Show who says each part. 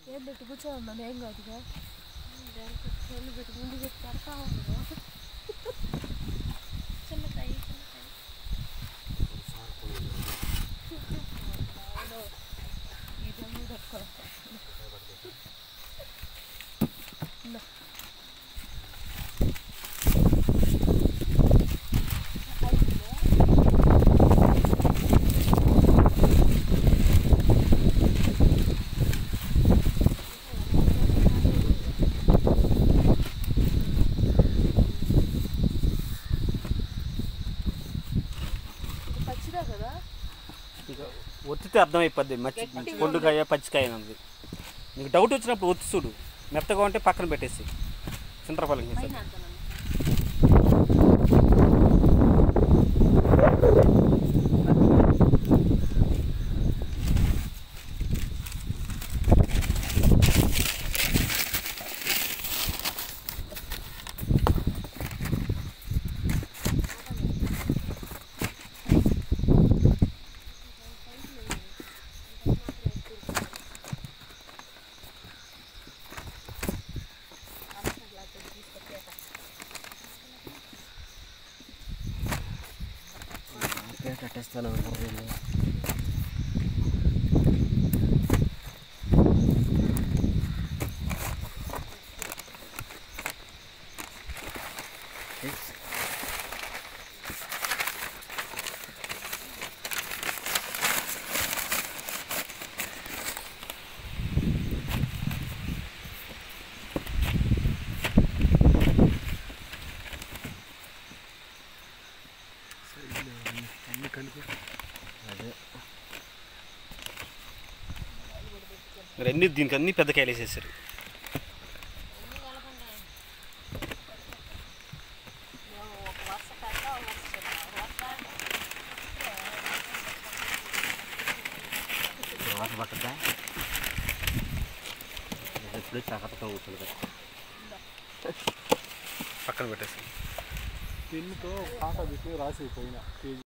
Speaker 1: ఏం పెట్టి కూర్చోన్నాను ఏం కాదుగా చెల్లు పెట్టి ముందు పెట్టి కడతా ఉండదు చిన్నకాయ చిన్నకాయ ఇదన్నీ తక్కువ పచ్చిదా కదా
Speaker 2: ఇక ఒత్తితే అర్థమైపోద్ది మచ్చి పొండుకాయ పచ్చికాయ అన్నది నీకు డౌట్ వచ్చినప్పుడు ఒత్తి చూడు మెత్తగా ఉంటే పక్కన పెట్టేసి చింతరపల్లి
Speaker 1: పైన అంతనమ్మా.
Speaker 3: కట్టేస్తాను అదే
Speaker 2: మరి అన్ని దీనికి అన్ని పెద్ద కాయలు వేసేసారు
Speaker 1: ఒక వరుస పెద్ద ఒక వరుస చిన్న. వరుస
Speaker 3: వాటర్ పట్టద్దా ఎప్పుడు చక్కగా కూర్చుంది
Speaker 2: పక్కన పెట్టేసి
Speaker 4: పెన్నుతో కాకా పెట్టి రాసి పోయిన కేజీ